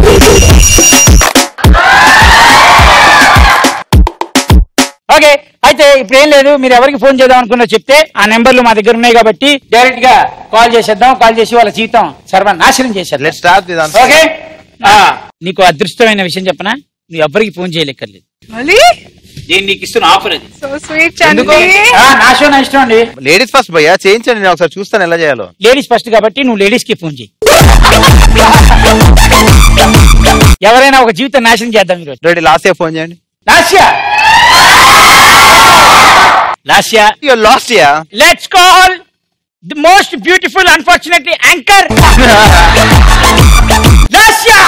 Okay అయితే ఇప్పుడు ఏం లేదు మీరు ఎవరికి ఫోన్ చేద్దాం అనుకున్నా చెప్తే ఆ నెంబర్లు మా దగ్గర ఉన్నాయి కాబట్టి డైరెక్ట్ గా కాల్ చేసేద్దాం కాల్ చేసి వాళ్ళ జీవితం సర్వనాశనం చేసేద్దాం లెట్ స్టార్ట్ దిస్ ఓకే ఆ, నీకు అదృష్టమైన విషయం చెప్పనా నువ్వు ఎవరికి ఫోన్ చేయలేక్కర్లేదు మళ్ళీ నేను నీకు ఇస్తున్న ఆఫర్ అది సో స్వీట్ ఎందుకు చండి ఆ, నా షో నా ఇష్టం అండి లేడీస్ ఫస్ట్ భయ్యా చేయించండి నేను ఒకసారి చూస్తాను ఎలా చేయాలో లేడీస్ ఫస్ట్ కాబట్టి నువ్వు లేడీస్ కి ఫోన్ చేయి ఎవరైనా ఒక జీవితం నాశనం చేద్దాం ఈరోజు రెడీ లాస్ట్ ఇయర్ ఫోన్ చేయండి Lasya Lasya your last year let's call the most beautiful unfortunately anchor Lasya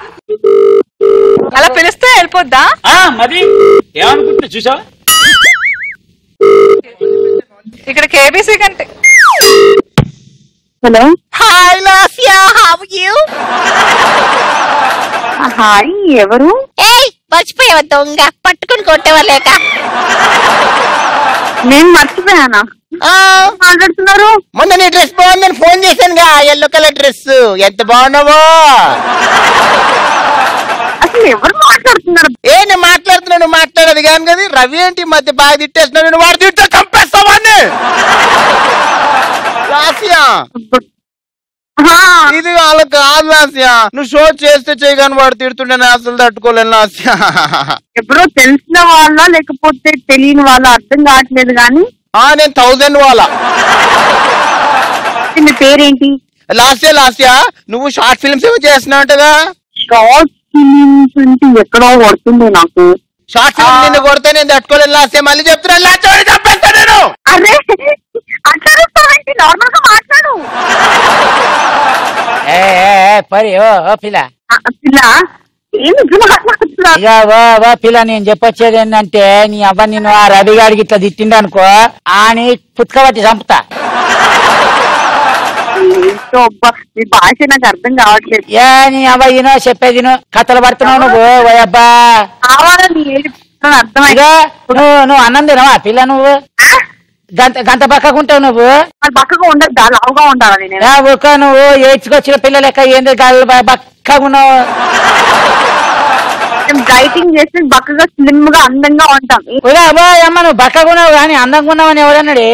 అలా పిలిస్తే వెళ్ళిపోద్దా ఆ మరి ఏమనుకుంటున్నా చూసావా ఇక్కడ కేబీసీ కంటే hello hi Lasya how you hi ఎవరు ఏయ్ మర్చిపోయావా దొంగ పట్టుకుని కొట్టేవాలేక నేను మర్చిపోయానా మాట్లాడుతున్నారు మొన్న నీ డ్రెస్ బాగుందని ఫోన్ చేశానుగా ఎల్లో కలర్ డ్రెస్ ఎంత బాగున్నావో అసలు ఎవరు మాట్లాడుతున్నారు ఏ నేను మాట్లాడుతున్నా నువ్వు మాట్లాడదు కానీ కదా రవి ఏంటి ఈ మధ్య బాగా తిట్టేస్తున్నావు నేను వాడు తిట్టే చంపేస్తావాన్ని లాస్యా హా, ఇది వాళ్ళ కాదు లాస్యా నువ్వు షో చేస్తే చేయగాని వాడు తిడుతుండే నేను అసలు తట్టుకోలేను లాస్యా ఎవరో తెలిసిన వాళ్ళ లేకపోతే తెలియని వాళ్ళ అర్థం కావట్లేదు కానీ ఆ నేను థౌజండ్ వాళ్ళ మీ పేరేంటి లాస్యా లాస్యా నువ్వు షార్ట్ ఫిల్మ్స్ ఏమో చేస్తున్నావు అంటగా షార్ట్ ఫిలిమ్స్ అంటే ఎక్కడో పడుతుంది నాకు షార్ట్ ఫిల్మ్ నిన్ను కొడితే నేను తట్టుకోలేను లాస్యా మళ్ళీ చెప్తున్నా లాస్యా వాడిని చంపేస్తా నేను అరే అట్లా నార్మల్ గా మాట్లాడు ఏ ఏ, ఏ, పరి ఓ ఓ పిల్ల ఆ, పిల్ల ఏమి ఇట్లా మాట్లాడుతున్నా ఇక ఓ ఓ పిల్ల నేను చెప్పొచ్చేది ఏంటంటే నీ అవ్వ నేను ఆ రవి గారికి ఇట్లా తిట్టిండు అనుకో ఆని పుత్కబట్టి చంపుతా ఏంటో అబ్బా మీ భాష నాకు అర్థం కావట్లేదు ఏ నీ అవ్వ ఈనో చెప్పేది విను. కథలు పడుతున్నావు నువ్వు ఓ అబ్బా కావాలని ఏడిపిస్తున్నాను అర్థమైంది ఇక నువ్వు నువ్వు అన్నం తినవా పిల్ల నువ్వు గంత గంత పక్కకుంటావు నువ్వు మరి బక్కగా ఉండదు లావుగా ఉండాలి నేను నా ఊక నువ్వు ఏడ్చుకొచ్చిన పిల్ల లెక్క ఏంది గాళ్ళు బ- బక్కగా ఉన్నావు మేము డైటింగ్ చేసి బక్కగా స్లిమ్ గా అందంగా ఉంటాం ఉదా అబ్బా అమ్మ నువ్వు బక్కగా ఉన్నావు కానీ అందంగా ఉన్నావని ఎవడన్నాడే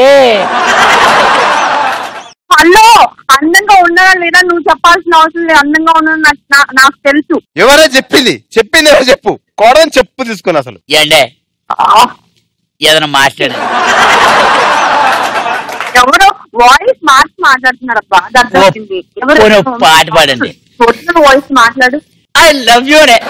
హలో అందంగా ఉండడం లేదా నువ్వు చెప్పాల్సిన అవసరం లేదు అందంగా ఉండడం నాకు నా- నాకు తెలుసు ఎవరో చెప్పింది చెప్పింది ఎవరో చెప్పు కోడని చెప్పు తీసుకుని అసలు ఏండే ఏదైనా మాట్లాడు ఎవరో వాయిస్ మార్చి మాట్లాడుతున్నారు అబ్బా అది అర్థమైంది పోనీ ఒక పాట పాడండి. వాయిస్ మాట్లాడు ఐ లవ్ యూ నే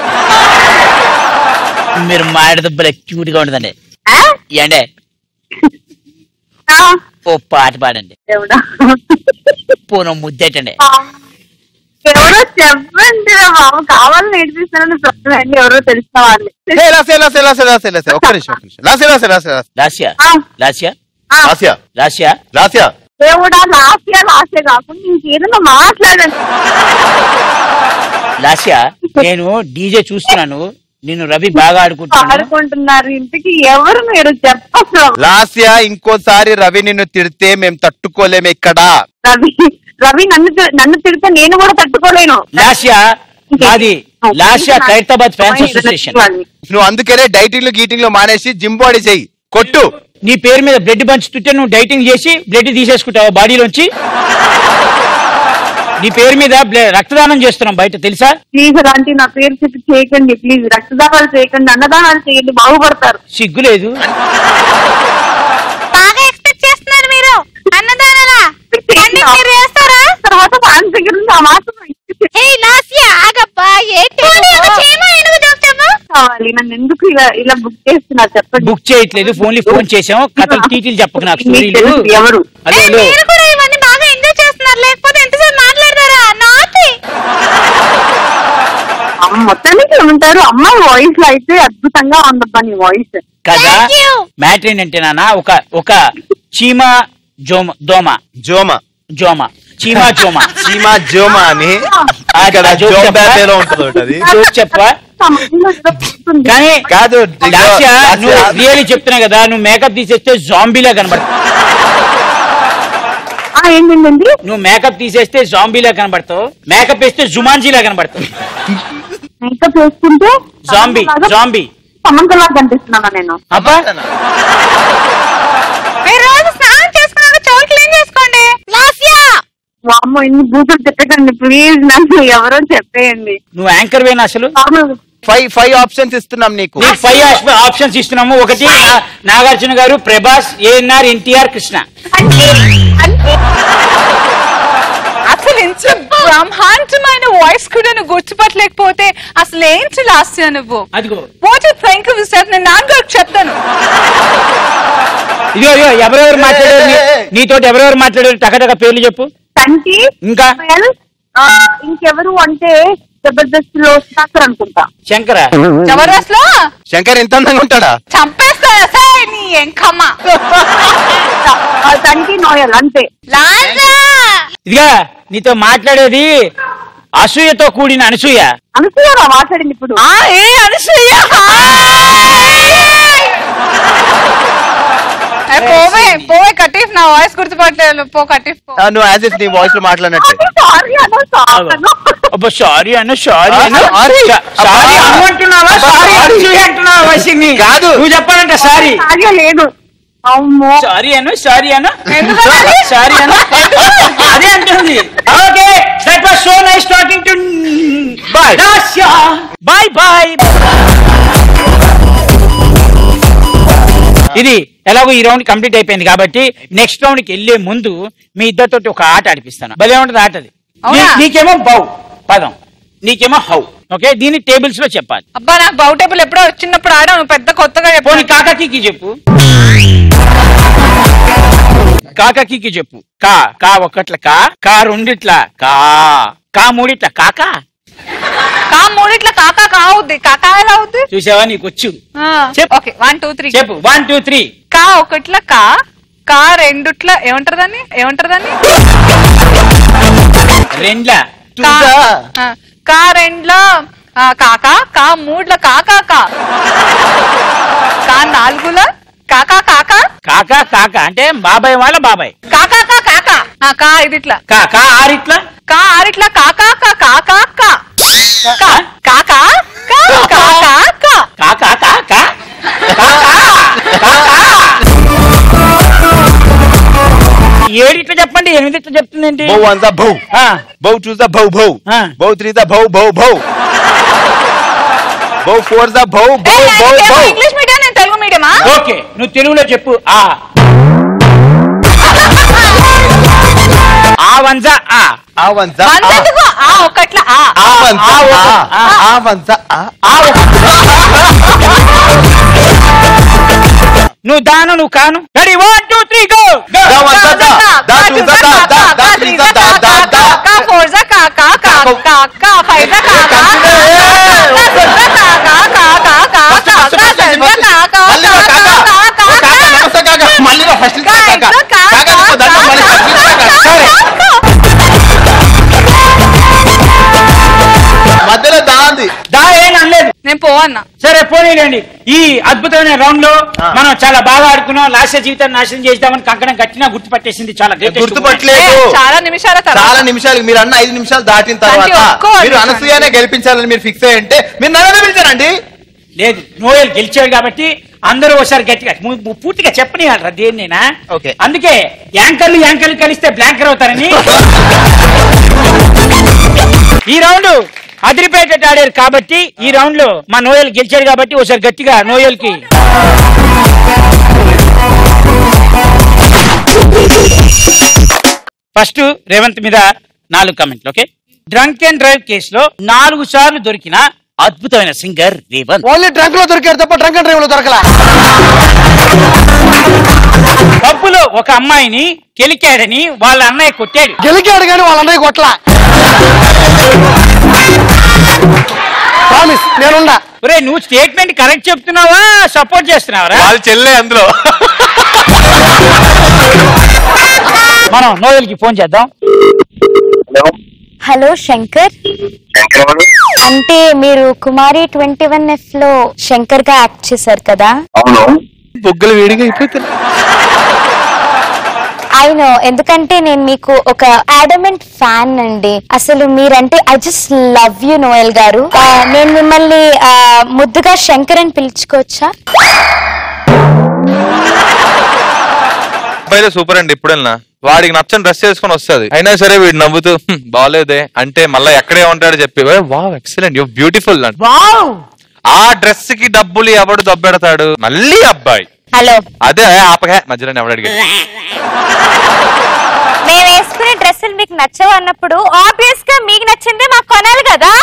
మీరు మాట్లాడితే క్యూట్ గా ఉంటుందండి ఆ? ఏండే ఆ, ఓ పాట పాడండి దేవుడా పోను ముద్దెట్టండి ఆ, ఎవరో చెప్పండి రా బాబు కావాలని నేర్పిస్తానని చెప్పండి ఎవరో తెలిసిన వాళ్ళు హే, లాస్యా లాస్యా లాస్యా లాస్యా లాస్యా ఒక్క నిమిషం ఒక్క నిమిషం లాస్యా లాస్యా లాస్యా లాస్యా. లాస్యా ఆ, లాస్యా ఆ, లాస్యా లాస్యా లాస్యా దేవుడా లాస్య లాస్య కాకుండా ఇంకేదైనా మాట్లాడండి లాస్యా నేను డీజే చూస్తున్నాను నేను రవి బాగా ఆడుకుంటున్నాను ఆడుకుంటున్నారు ఇంటికి ఎవరు మీరు చెప్పచ్చు లాస్యా ఇంకోసారి రవి నిన్ను తిడితే మేము తట్టుకోలేము ఇక్కడ రవి రవి నన్ను తి- నన్ను తిడితే నేను కూడా తట్టుకోలేను లాస్యా అది లాస్యా ఖైరతాబాద్ ఫ్యాన్స్ అసోసియేషన్ నువ్వు అందుకనే డైటింగ్ గీటింగ్ లో మానేసి జిమ్ బాడీ చెయ్యి కొట్టు నీ పేరు మీద బ్లడ్ పంచుతుంటే నువ్వు డైటింగ్ చేసి బ్లడ్ తీసేసుకుంటావు బాడీలోంచి నీ పేరు మీద బ్ల- రక్తదానం చేస్తున్నాం బయట తెలుసా ప్లీజ్ అలాంటి నా పేరు చెప్పి చేయకండి ప్లీజ్ రక్తదానాలు చేయకండి అన్నదానాలు చేయండి బాగుపడతారు సిగ్గు లేదు బాగా ఎక్స్పెక్ట్ చేస్తున్నారు మీరు అన్నదానలా అన్ని మీరు చేస్తారా తర్వాత ఫ్యాన్స్ దగ్గర నుంచి ఆ మాత్రం హే లాస్యా ఆగబ్బా ఏంటి చీమ ఏనుగు చూస్తాము కావాలి నన్ను ఎందుకు ఇలా ఇలా బుక్ చేస్తున్నారు చెప్పండి బుక్ చేయట్లేదు ఫోన్లీ ఫోన్ చేసాం కథలు టీటీలు చెప్పకు నాకు మీకు స్టోరీలు తెలుసు ఎవరు అదే లో. మీరు కూడా ఇవన్నీ బాగా ఎంజాయ్ చేస్తున్నారు లేకపోతే ఎంతసేపు మాట్లాడతారా నాటి అమ్మ మొత్తానికి ఉంటారు అమ్మాయి వాయిస్ లో అయితే అద్భుతంగా ఉందబ్బా నీ వాయిస్ కదా Thank you. మ్యాటర్ ఏంటంటే నాన్న ఒక ఒక చీమ జోమ దోమ జోమ జోమ చీమ జోమ సీమా జోమ అని ఆ ఇక్కడ జోక్ జోమ్ చెప్పా? బ్యాటేలో ఉంటుంది ఒకటి అది జోక్ చెప్పా కానీ కాదు ఇదిగో, లాస్యా, లాస్యా, నువ్వు రియల్లీ చెప్తున్నా కదా నువ్వు మేకప్ తీసేస్తే జాంబీలా కనబడతావు ఏంటండి నువ్వు మేకప్ తీసేస్తే జాంబీలా కనబడతావు మేకప్ వేస్తే జుమాన్జీలా కనబడతావు మేకప్ వేసుకుంటే జాంబీ జాంబీ సమంతలా కనిపిస్తున్నానా నేను అబ్బా మీరు రోజు స్నానం చేసుకున్నాక చెవులు క్లీన్ చేసుకోండి వామ్మో ఇన్ని బూతులు తిట్టకండి ప్లీజ్ నాకు ఎవరో చెప్పేయండి నువ్వు యాంకర్ వేనా అసలు నార్మల్ ఫైవ్ ఫైవ్ ఆప్షన్స్ ఇస్తున్నాం నీకు నీకు ఫైవ్ ఆప్షన్స్ ఇస్తున్నాము ఒకటి నా- నాగార్జున గారు ప్రభాస్ ఏఎన్ఆర్ ఎన్టీఆర్ కృష్ణ అంటే అంటే అసలు ఇంత బ్రహ్మాండమైన వాయిస్ కూడా నువ్వు గుర్తుపట్టలేకపోతే అసలు ఏంటి లాస్య నువ్వు అదిగో what you think of this నేను నాన్నగారికి చెప్తాను ఇదిగో ఇదిగో ఎవరెవరు మాట్లాడారు నీ- నీతోటి ఎవరెవరు మాట్లాడారు టకటక పేర్లు చెప్పు కంటి ఇంకా? well, ఆ, ఇంకెవరు అంటే జబర్దస్త్ లో సుధాకర్ అనుకుంటా శంకర జబర్దస్త్ లో శంకర్ ఎంత అందంగా ఉంటాడా చంపేస్తా సార్ నీ ఎంకమ్మ ఆ, కంటి నోయల్ అంతే లాజా ఇదిగా నీతో మాట్లాడేది అసూయతో కూడిన అనసూయ అనుసూయరా మాట్లాడింది ఇప్పుడు ఆ ఏ అనసూయ ఏ, పోవే పోవే కట్టిఫ్ నా వాయిస్ గుర్తుపట్టలేదు పో కట్టిఫ్ పో ఆ, నువ్వు యాజ్ ఇస్ నీ వాయిస్ లో మాట్లాడినట్టే సారీ అన్న సారీ అబ్బా సారీ అన్న సారీ అన్న ఆ, sorry. సారీ అబ్బా. అమ్మంటున్నావా అబ్బా, సారీ sorry. అనసూయ అంటున్నావా వైసింగ్ కాదు. నువ్వు చెప్పాలంట సారీ సారీ లేదు అమ్మో సారీ అను సారీ అను ఎందుకు అనాలి? సారీ అను అదే అంటుంది okay that was so nice talking to Bye. Bye bye ఇది ఎలాగో ఈ రౌండ్ కంప్లీట్ అయిపోయింది కాబట్టి నెక్స్ట్ రౌండ్ కి వెళ్లే ముందు మీ ఇద్దరితో ఒక ఆట ఆడిపిస్తాను భలే ఉంటుంది ఆట అది అవునా? నీ- నీకేమో బౌ పదం నీకేమో హౌ ఓకే దీన్ని టేబుల్స్ లో చెప్పాలి అబ్బా నాకు బౌ టేబుల్ ఎప్పుడో చిన్నప్పుడు ఆడాను పెద్ద కొత్తగా పోనీ చెప్పాను కాకాకి చెప్పు కాకాకి చెప్పు కా కా ఒకట్ల కా కా రెండిట్ల కా కా మూడిట్ల కాకా కా మూడిట్ల కాకా కావుద్ది కాకా ఎలా అవుద్ది చూసావా నీకు వచ్చు చెప్పు. ఓకే వన్ టూ త్రీ చెప్పు వన్ టూ త్రీ కా ఒకట్ల కా కా రెండుట్ల ఏమంటారు దాన్ని ఏమంటారు దాన్ని రెండ్ల కా చూసా? ఆ, కా రెండ్ల ఆ, కాకా కా మూడ్ల కాకా కా కా నాలుగుల కాకా కాకా కాకా కాకా అంటే బాబాయ్ వాళ్ళ బాబాయ్ కాకా కా కాకా ఆ, కా ఇదిట్లా కా కా ఆరిట్ల కా ఆరిట్ల కాకా కా కాకా కా కా కాకా కా కాకా కా కాకా కాకా ఏడిట్ల చెప్పండి ఎనిమిదిట్ల చెప్తుందేంటి బౌ వన్ బౌ ఆ, బౌ టూ బౌ బౌ ఆ. బౌ త్రీ బౌ బౌ బౌ బౌ ఫోర్ బౌ బౌ బౌ బౌ ఇంగ్లీష్ మీడియం నేను తెలుగు మీడియమా ఓకే నువ్వు తెలుగులో చెప్పు ఆ ఆ వంజ ఆ ఆ వన్ అంతెందుకు ఆ ఒకట్ల ఆ ఆ వన్ ఆ, ఆ ఆ. ఆ వన్ ఆ ఆ నువ్వు దాను నువ్వు కాను ready one two three go దా వన్ దా దా దా టూ దా దా దా దా త్రీ దా దా దా దా కా ఫోర్ జా కా కా కా కా కా ఫైవ్ జా కా కా కా సిక్స్ జా కా కా కా కా కా కా కా సెవెన్ జా కా కా మళ్ళీ కా రా కా కాకా. కా ఓ కా కాకా, నమస్తే కాకా. మళ్ళీ రా ఫస్ట్ కా కాకా. ఎగ్జా కా కాకా, కా నీకు దండం మళ్ళీ కా first నుంచి కాకా. కా సరే. కా మధ్యలో దా ఉంది దా ఏం అనలేదు నేను పోవన్నా సరే పోనీలేండి ఈ అద్భుతమైన రౌండ్ లో ఆ. మనం చాలా బాగా ఆడుకున్నాం లాస్య జీవితాన్ని నాశనం చేద్దామని కంకణం కట్టినా గుర్తుపట్టేసింది చాలా greatest woman. గుర్తుపట్టలేదు చాలా నిమిషాల చాలా తర్వాత నిమిషాలు మీరు అన్న ఐదు నిమిషాలు దాటిన అంటే తర్వాత ఒక్కో మీరు నిమిషం. అనసూయనే గెలిపించాలని మీరు ఫిక్స్ అయ్యి ఉంటే మీరు నన్ను పిలిచారండి లేదు నోయల్ గెలిచాడు కాబట్టి అందరూ ఒకసారి గట్టిగా ము- ము- పూర్తిగా చెప్పని దేన్నైనా Okay. అందుకే యాంకర్లు యాంకర్లు కలిస్తే బ్లాంకర్ అవుతారని ఈ రౌండ్ అదిరిపేటట్టు ఆడారు కాబట్టి ఈ రౌండ్ లో మా నోయల్ గెలిచాడు కాబట్టి ఒకసారి గట్టిగా నోయల్ కి ఫస్ట్ రేవంత్ మీద నాలుగు కామెంట్లు ఓకే డ్రంక్ అండ్ డ్రైవ్ కేసులో నాలుగు సార్లు దొరికిన అద్భుతమైన సింగర్ రేవంత్ ఓన్లీ డ్రంక్ లో దొరికాడు తప్ప డ్రంక్ అండ్ డ్రైవ్ లో దొరకలా పబ్బులో ఒక అమ్మాయిని కెలికాడని వాళ్ళ అన్నయ్య కొట్టాడు గెలికాడు కానీ వాళ్ళందరికీ కొట్లా ప్రామిస్ నేనుండా ఒరే నువ్వు స్టేట్మెంట్ కరెక్ట్ చెప్తున్నావా సపోర్ట్ చేస్తున్నావరా వాళ్ళు చెల్లె అందులో మనం నోయల్ కి ఫోన్ చేద్దాం హలో శంకర్ అంటే మీరు కుమారి ట్వంటీ వన్ ఎఫ్ లో శంకర్ గా యాక్ట్ చేశారు కదా బొగ్గులు వేడిగా అయిపోతారు అయినో ఎందుకంటే నేను మీకు ఒక అడమెంట్ ఫ్యాన్ అండి అసలు మీరంటే I just love you Noel గారు ఆ, నేను మిమ్మల్ని ఆ, ముద్దుగా శంకర్ అని పిలుచుకోవచ్చా అబ్బాయిలో సూపర్ అండి ఇప్పుడు వెళ్ళినా వాడికి నచ్చని డ్రెస్ వేసుకొని వస్తుంది అయినా సరే వీడు నవ్వుతూ "హ్మ్, బాలేదే అంటే మళ్ళీ ఎక్కడే ఉంటాడు చెప్పి వావ్ ఎక్సలెంట్ యూ బ్యూటిఫుల్ ఆ డ్రెస్ కి డబ్బులు ఎవడు దబ్బెడతాడు మళ్ళీ అబ్బాయి హలో అదే ఆపగా మధ్యలో ఎవడు అడిగాడు మేము వేసుకునే డ్రెస్సులు మీకు నచ్చవు అన్నప్పుడు ఆబ్వియస్ గా మీకు నచ్చిందే మాకు కొనాలి కదా